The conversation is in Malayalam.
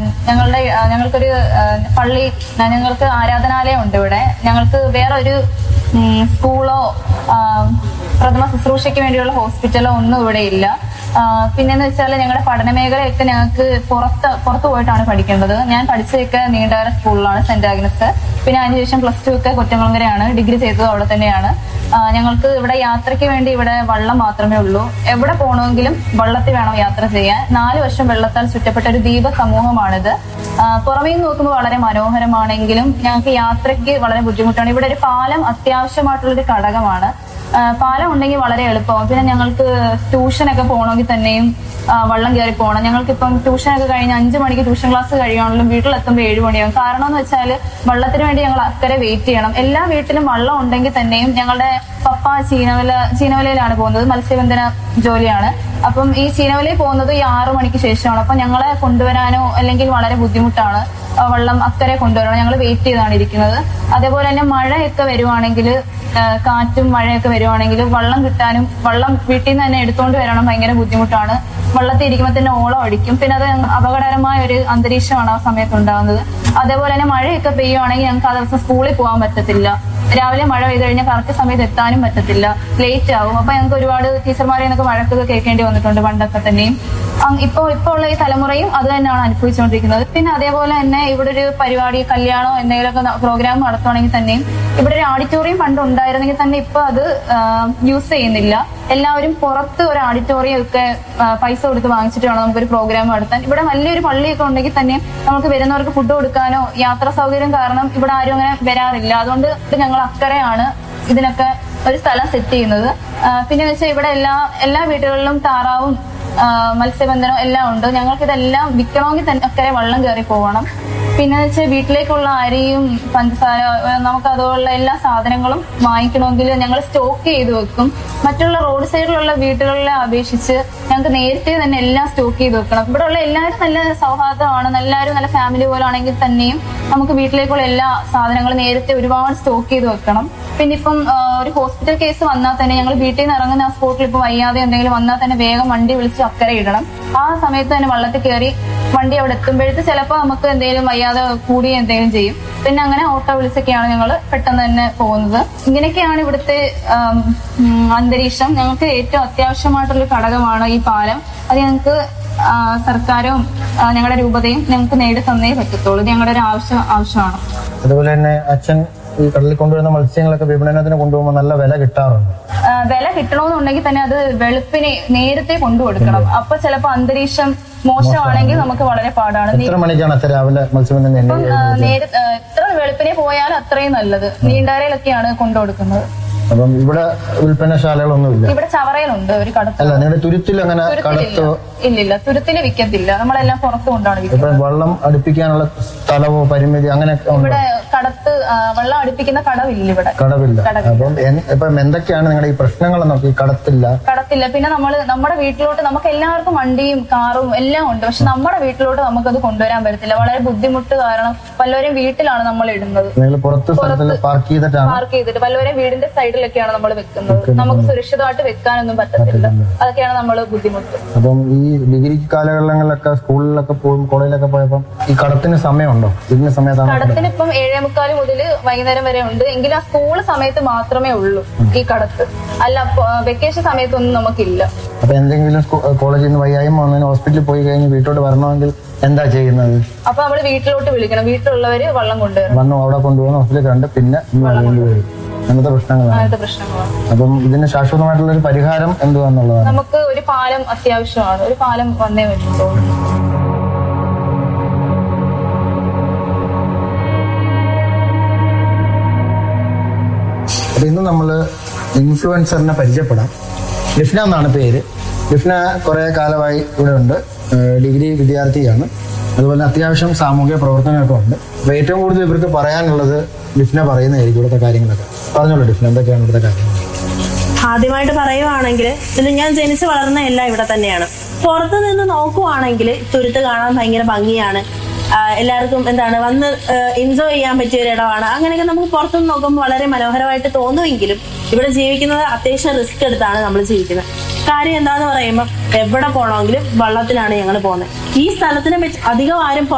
ഞങ്ങളുടെ ആ, ഞങ്ങൾക്കൊരു ആ, പള്ളി ആ, ഞങ്ങൾക്ക് ആരാധനാലയം ഉണ്ട് ഇവിടെ ഞങ്ങൾക്ക് വേറെ ഒരു ഉം, സ്കൂളോ ആ, പ്രഥമ ശുശ്രൂഷയ്ക്ക് വേണ്ടിയുള്ള ഹോസ്പിറ്റലോ ഒന്നും ഇവിടെ ഇല്ല ആ, പിന്നെന്ന് വെച്ചാൽ ഞങ്ങളുടെ പഠന മേഖലയൊക്കെ ഞങ്ങൾക്ക് പുറത്ത് പുറത്ത് പോയിട്ടാണ് പഠിക്കേണ്ടത് ഞാൻ പഠിച്ചതൊക്കെ നീണ്ടകര സ്കൂളിലാണ് സെന്റ് ആഗ്നസ് പിന്നെ അതിനുശേഷം പ്ലസ് ടു ഒക്കെ കൊറ്റംകുളങ്ങരയാണ് ഡിഗ്രി ചെയ്തത് അവിടെ തന്നെയാണ് ആ, ഞങ്ങൾക്ക് ഇവിടെ യാത്രയ്ക്ക് വേണ്ടി ഇവിടെ വള്ളം മാത്രമേ ഉള്ളൂ എവിടെ പോകണമെങ്കിലും വള്ളത്തിൽ വേണം യാത്ര ചെയ്യാൻ നാല് വർഷം വെള്ളത്താൽ ചുറ്റപ്പെട്ട ഒരു ദ്വീപ സമൂഹമാണിത് ആ, പുറമേ നിന്ന് നോക്കുമ്പോൾ വളരെ മനോഹരമാണെങ്കിലും ഞങ്ങൾക്ക് യാത്രയ്ക്ക് വളരെ ബുദ്ധിമുട്ടാണ് ഇവിടെ ഒരു പാലം അത്യാവശ്യമായിട്ടുള്ളൊരു ഘടകമാണ് ആ, പാലം ഉണ്ടെങ്കിൽ വളരെ എളുപ്പമാവും പിന്നെ ഞങ്ങൾക്ക് ട്യൂഷനൊക്കെ പോകണമെങ്കിൽ തന്നെയും ആ, വള്ളം കയറി പോകണം ഞങ്ങൾക്കിപ്പം ട്യൂഷനൊക്കെ കഴിഞ്ഞ് അഞ്ചു മണിക്ക് ട്യൂഷൻ ക്ലാസ് കഴിയുവാണെങ്കിലും വീട്ടിലെത്തുമ്പോൾ ഏഴ് മണിയാവും കാരണം എന്ന് വെച്ചാൽ വള്ളത്തിന് വേണ്ടി ഞങ്ങൾ അക്കരെ വെയിറ്റ് ചെയ്യണം എല്ലാ വീട്ടിലും വള്ളം ഉണ്ടെങ്കിൽ തന്നെയും ഞങ്ങളുടെ പപ്പ ചീനവല ചീനവലയിലാണ് പോകുന്നത് മത്സ്യബന്ധന ജോലിയാണ് അപ്പം ഈ ചീനവലയിൽ പോകുന്നത് ഈ ആറു മണിക്ക് ശേഷമാണ് അപ്പൊ ഞങ്ങളെ കൊണ്ടുവരാനോ അല്ലെങ്കിൽ വളരെ ബുദ്ധിമുട്ടാണ് ആ, വള്ളം അക്കരെ കൊണ്ടുവരണം ഞങ്ങൾ വെയിറ്റ് ചെയ്താണ് ഇരിക്കുന്നത് അതേപോലെ തന്നെ മഴയൊക്കെ വരുവാണെങ്കിൽ കാറ്റും മഴയൊക്കെ വരുവാണെങ്കിൽ വള്ളം കിട്ടാനും വള്ളം വീട്ടിൽ നിന്ന് തന്നെ എടുത്തുകൊണ്ട് വരണം ഭയങ്കര ബുദ്ധിമുട്ടാണ് വള്ളത്തിൽ ഇരിക്കുമ്പോൾ തന്നെ ഓളം അടിക്കും പിന്നെ അത് അപകടകരമായ ഒരു അന്തരീക്ഷമാണ് ആ സമയത്ത് ഉണ്ടാകുന്നത് അതേപോലെ തന്നെ മഴയൊക്കെ പെയ്യുവാണെങ്കിൽ ഞങ്ങൾക്ക് ആ ദിവസം സ്കൂളിൽ പോകാൻ പറ്റത്തില്ല രാവിലെ മഴ പെയ്ത് കഴിഞ്ഞാൽ കറക്റ്റ് സമയത്ത് എത്താനും പറ്റത്തില്ല ലേറ്റ് ആവും അപ്പൊ ഞങ്ങൾക്ക് ഒരുപാട് ടീച്ചർമാരെ നിന്നൊക്കെ വഴക്കൊക്കെ കേൾക്കേണ്ടി വന്നിട്ടുണ്ട് പണ്ടൊക്കെ തന്നെയും അങ് ഇപ്പൊ ഇപ്പൊ ഉള്ള ഈ തലമുറയും അത് തന്നെയാണ് അനുഭവിച്ചുകൊണ്ടിരിക്കുന്നത് പിന്നെ അതേപോലെ തന്നെ ഇവിടെ ഒരു പരിപാടി കല്യാണോ എന്തെങ്കിലുമൊക്കെ പ്രോഗ്രാം നടത്തുവാണെങ്കിൽ തന്നെയും ഇവിടെ ഒരു ഓഡിറ്റോറിയം പണ്ട് ഉണ്ടായിരുന്നെങ്കിൽ തന്നെ ഇപ്പൊ അത് യൂസ് ചെയ്യുന്നില്ല എല്ലാവരും പുറത്ത് ഒരു ഓഡിറ്റോറിയം ഒക്കെ ആ, പൈസ കൊടുത്ത് വാങ്ങിച്ചിട്ട് വേണം നമുക്കൊരു പ്രോഗ്രാം നടത്താൻ ഇവിടെ വലിയൊരു പള്ളിയൊക്കെ ഉണ്ടെങ്കിൽ തന്നെ നമുക്ക് വരുന്നവർക്ക് ഫുഡ് കൊടുക്കാനോ യാത്രാ സൗകര്യം കാരണം ഇവിടെ ആരും അങ്ങനെ വരാറില്ല അതുകൊണ്ട് ഞങ്ങൾ അക്കരെയാണ് ഇതിനൊക്കെ ഒരു സ്ഥലം സെറ്റ് ചെയ്യുന്നത് ആ, പിന്നെ വെച്ചാൽ ഇവിടെ എല്ലാ എല്ലാ വീടുകളിലും താറാവും ആ, മത്സ്യബന്ധനം എല്ലാം ഉണ്ട് ഞങ്ങൾക്ക് ഇതെല്ലാം വിൽക്കണമെങ്കിൽ തന്നെ അക്കരെ വള്ളം കയറി പോകണം പിന്നെ വെച്ചാൽ വീട്ടിലേക്കുള്ള അരിയും പഞ്ചസാര ആ, നമുക്ക് അതുപോലുള്ള എല്ലാ സാധനങ്ങളും വാങ്ങിക്കണമെങ്കിൽ ഞങ്ങൾ സ്റ്റോക്ക് ചെയ്ത് വെക്കും മറ്റുള്ള റോഡ് സൈഡിലുള്ള വീടുകളിലെ അപേക്ഷിച്ച് ഞങ്ങൾക്ക് നേരത്തെ തന്നെ എല്ലാം സ്റ്റോക്ക് ചെയ്ത് വെക്കണം ഇവിടെ ഉള്ള എല്ലാവരും നല്ല സൗഹാർദ്ദമാണ് എല്ലാവരും നല്ല ഫാമിലി പോലെ ആണെങ്കിൽ തന്നെയും നമുക്ക് വീട്ടിലേക്കുള്ള എല്ലാ സാധനങ്ങളും നേരത്തെ ഒരുപാട് സ്റ്റോക്ക് ചെയ്ത് വെക്കണം പിന്നെ ഇപ്പം ആ, ഒരു ഹോസ്പിറ്റൽ കേസ് വന്നാൽ തന്നെ ഞങ്ങൾ വീട്ടിൽ നിന്ന് ഇറങ്ങുന്ന ആ സ്പോട്ടിൽ ഇപ്പൊ വയ്യാതെ എന്തെങ്കിലും വന്നാൽ തന്നെ വേഗം വണ്ടി വിളിച്ച് അക്കരെ ഇടണം ആ സമയത്ത് തന്നെ വള്ളത്തിൽ കയറി വണ്ടി അവിടെ എത്തുമ്പോഴത്തെ ചിലപ്പോൾ നമുക്ക് എന്തെങ്കിലും വയ്യാതെ കൂടി എന്തെങ്കിലും ചെയ്യും പിന്നെ അങ്ങനെ ഓട്ടോ വിളിച്ചൊക്കെയാണ് ഞങ്ങൾ പെട്ടെന്ന് തന്നെ പോകുന്നത് ഇങ്ങനെയൊക്കെയാണ് ഇവിടുത്തെ ആം, ഉം, അന്തരീക്ഷം ഞങ്ങൾക്ക് ഏറ്റവും അത്യാവശ്യമായിട്ടുള്ള ഘടകമാണ് ഈ പാലം അത് ഞങ്ങൾക്ക് ആ, സർക്കാരും ആ, ഞങ്ങളുടെ രൂപതയും ഞങ്ങൾക്ക് നേടി തന്നേ പറ്റത്തുള്ളൂ ഇത് ഞങ്ങളുടെ ഒരു ആവശ്യം ആവശ്യമാണ് അതുപോലെ തന്നെ അച്ഛൻ ഈ കടലിൽ കൊണ്ടുവരുന്ന മത്സ്യങ്ങളൊക്കെ വിപണനത്തിന് കൊണ്ടുപോകുമ്പോൾ നല്ല വില കിട്ടാറുണ്ട് ആ, വില കിട്ടണമെന്നുണ്ടെങ്കിൽ തന്നെ അത് വെളുപ്പിനെ നേരത്തെ കൊണ്ടുകൊടുക്കണം അപ്പൊ ചിലപ്പോ അന്തരീക്ഷം മോശമാണെങ്കിൽ നമുക്ക് വളരെ പാടാണ് എത്ര മണിക്കാണ് അച്ഛൻ രാവിലെ മത്സ്യബന്ധനം ഇപ്പം എന്നെ ആ, നേരെ ആ, എത്ര വെളുപ്പിനെ പോയാൽ അത്രയും നല്ലത് നീണ്ടാരയിലൊക്കെയാണ് കൊണ്ടുകൊടുക്കുന്നത് അപ്പം ഇവിടെ ഉൽപ്പന്നശാലകളൊന്നുമില്ല ഇവിടെ ചവറയിലുണ്ട് ഒരു കടത്ത് അല്ല നിങ്ങളുടെ തുരുത്തിൽ അങ്ങനെ കടത്തോ ഇല്ലില്ല തുരുത്തില് വിൽക്കത്തില്ല നമ്മളെല്ലാം പുറത്തു കൊണ്ടാണ് വിൽക്കുന്നത് ഇപ്പൊ വെള്ളം അടുപ്പിക്കാനുള്ള സ്ഥലമോ പരിമിതി അങ്ങനെ ഉണ്ടോ ഇവിടെ കടത്ത് ആ, വെള്ളം അടുപ്പിക്കുന്ന കടവില്ല ഇവിടെ കടവില്ല കടവില്ല. അപ്പം എൻ- ഇപ്പം എന്തൊക്കെയാണ് നിങ്ങളുടെ ഈ പ്രശ്നങ്ങളെന്നൊക്കെ ഈ കടത്തില്ല കടത്തില്ല പിന്നെ നമ്മൾ നമ്മുടെ വീട്ടിലോട്ട് നമുക്ക് എല്ലാവർക്കും വണ്ടിയും കാറും എല്ലാം ഉണ്ട് പക്ഷെ നമ്മുടെ വീട്ടിലോട്ട് നമുക്കത് കൊണ്ടുവരാൻ പറ്റത്തില്ല വളരെ ബുദ്ധിമുട്ട് കാരണം പലവരും വീട്ടിലാണ് നമ്മൾ ഇടുന്നത് നിങ്ങൾ പുറത്ത് സ്ഥലത്തിൽ പാർക്ക് ചെയ്തിട്ടാണ് പാർക്ക് ചെയ്തിട്ട് പലവരും വീടിന്റെ സൈഡിലൊക്കെയാണ് നമ്മൾ വെക്കുന്നത് നമുക്ക് സുരക്ഷിതമായിട്ട് വെക്കാനൊന്നും പറ്റത്തില്ല അതൊക്കെയാണ് നമ്മൾ ബുദ്ധിമുട്ട് അപ്പം ഈ ഡിഗ്രി കാലഘട്ടങ്ങളിലൊക്കെ സ്കൂളിലൊക്കെ പോകും കോളേജിലൊക്കെ പോയപ്പം ഈ കടത്തിന് സമയമുണ്ടോ ഇതിന് സമയത്താണ് കടത്തിന് ഇപ്പം ഏഴേ മുക്കാല് മുതൽ വൈകുന്നേരം വരെ ഉണ്ട് എങ്കിലും ആ സ്കൂൾ സമയത്ത് മാത്രമേ ഉള്ളൂ ഈ കടത്ത് അല്ല വെക്കേഷൻ സമയത്തൊന്നും നമുക്കില്ല അപ്പൊ എന്തെങ്കിലും സ്കൂ- കോളേജിൽ നിന്ന് വയ്യായ്മ വന്നതിന് ഹോസ്പിറ്റലിൽ പോയി കഴിഞ്ഞ് വീട്ടോട്ട് വരണമെങ്കിൽ എന്താ ചെയ്യുന്നത് അപ്പൊ നമ്മൾ വീട്ടിലോട്ട് വിളിക്കണം വീട്ടിലുള്ളവര് വള്ളം കൊണ്ടുവരണം വന്നു അവിടെ കൊണ്ടുപോകുന്ന ഹോസ്പിറ്റലിൽ കണ്ട് പിന്നെ ഇങ്ങ് വേണ്ടി വരും അങ്ങനത്തെ പ്രശ്നങ്ങളാണ് അങ്ങനത്തെ പ്രശ്നങ്ങളാണ് അപ്പം ഇതിന് ശാശ്വതമായിട്ടുള്ള ഒരു പരിഹാരം എന്തുവാന്നുള്ളതാണ് നമുക്ക് ഒരു പാലം അത്യാവശ്യമാണ് ഒരു പാലം വന്നേ പറ്റുള്ളൂ അപ്പൊ ഇന്ന് നമ്മള് ഇൻഫ്ലുവൻസറിനെ പരിചയപ്പെടാം ലിഫ്ന എന്നാണ് പേര് ലിഫ്ന കുറെ കാലമായി ഇവിടെ ഉണ്ട് ഏഹ് ഡിഗ്രി വിദ്യാർത്ഥിയാണ് അതുപോലെ അത്യാവശ്യം സാമൂഹിക പ്രവർത്തനമൊക്കെ ഉണ്ട് അപ്പൊ ഏറ്റവും കൂടുതൽ ഇവർക്ക് പറയാനുള്ളത് ലിഫ്ന പറയുന്നതായിരിക്കും ഇവിടുത്തെ കാര്യങ്ങളൊക്കെ പറഞ്ഞോളൂ ലിഫ്ന എന്തൊക്കെയാണ് ഇവിടുത്തെ കാര്യങ്ങൾ ആദ്യമായിട്ട് പറയുവാണെങ്കിൽ ഇത് ഞാൻ ജനിച്ചു വളർന്ന എല്ലാം ഇവിടെ തന്നെയാണ് പുറത്തു നിന്ന് നോക്കുവാണെങ്കിൽ തുരുത്ത് കാണാൻ ഭയങ്കര ഭംഗിയാണ് ആ, എല്ലാവർക്കും എന്താണ് വന്ന് എൻജോയ് ചെയ്യാൻ പറ്റിയ ഒരു ഇടമാണ് അങ്ങനെയൊക്കെ നമുക്ക് പുറത്തുനിന്ന് നോക്കുമ്പോൾ വളരെ മനോഹരമായിട്ട് തോന്നുമെങ്കിലും ഇവിടെ ജീവിക്കുന്നത് അത്യാവശ്യം റിസ്ക് എടുത്താണ് നമ്മൾ ജീവിക്കുന്നത് കാര്യം എന്താന്ന് പറയുമ്പോൾ എവിടെ പോകണമെങ്കിലും വള്ളത്തിലാണ് ഞങ്ങൾ പോകുന്നത് ഈ സ്ഥലത്തിനെ പറ്റി അധികം ആരും